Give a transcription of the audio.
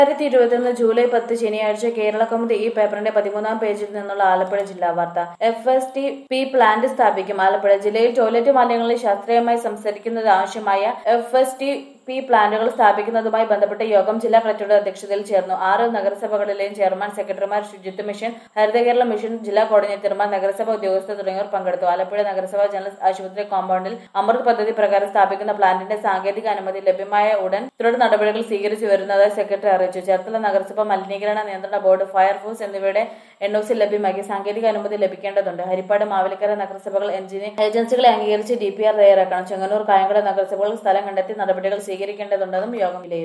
രണ്ടായിരത്തി ഇരുപത്തിയൊന്ന് ജൂലൈ പത്ത് ശനിയാഴ്ച കേരള കൗമുദി ഈ പേപ്പറിന്റെ പതിമൂന്നാം പേജിൽ നിന്നുള്ള ആലപ്പുഴ ജില്ലാ വാർത്ത F S T P plant സ്ഥാപിക്കും ആലപ്പുഴ ജില്ലയിൽ ടോയ്ലറ്റ് മാലിന്യങ്ങളിൽ ശാസ്ത്രീയമായി സംസ്കരിക്കുന്നത് ആവശ്യമായ എഫ് എസ് ടി പി പ്ലാന്റുകൾ സ്ഥാപിക്കുന്നതുമായി ബന്ധപ്പെട്ട യോഗം ജില്ലാ കളക്ടറുടെ അധ്യക്ഷതയിൽ ചേർന്നു ആറ് നഗരസഭകളിലെയും ചെയർമാൻ സെക്രട്ടറിമാർ ശുചിത്വ മിഷൻ ഹരിത കേരള മിഷൻ ജില്ലാ കോർഡിനേറ്റർമാർ നഗരസഭ ഉദ്യോഗസ്ഥർ തുടങ്ങിയവർ പങ്കെടുത്തു ആലപ്പുഴ നഗരസഭ ജനറൽ ആശുപത്രി കോമ്പൗണ്ടിൽ അമൃത് പദ്ധതി പ്രകാരം സ്ഥാപിക്കുന്ന പ്ലാന്റിന്റെ സാങ്കേതിക അനുമതി ലഭ്യമായ ഉടൻ തുടർ നടപടികൾ സ്വീകരിച്ചു വരുന്നതായി സെക്രട്ടറി അറിയിച്ചു ചേർത്തല നഗരസഭ മലിനീകരണ നിയന്ത്രണ ബോർഡ് ഫയർഫോഴ്സ് എന്നിവയുടെ എൻ ഒ സി ലഭ്യമാക്കി സാങ്കേതിക അനുമതി ലഭിക്കേണ്ടതുണ്ട് ഹരിപ്പാട് മാവേലിക്കര നഗരസഭകൾ എഞ്ചിനീയർ ഏജൻസികളെ അംഗീകരിച്ച് ഡി പി ആർ തയ്യാറാക്കണം ചെങ്ങന്നൂർ കായംകുളം നഗരസഭകൾ സ്ഥലം കണ്ടെത്തി നടപടികൾ സ്വീകരിക്കേണ്ടതുണ്ടെന്നും യോഗം വിലയിരുത്തി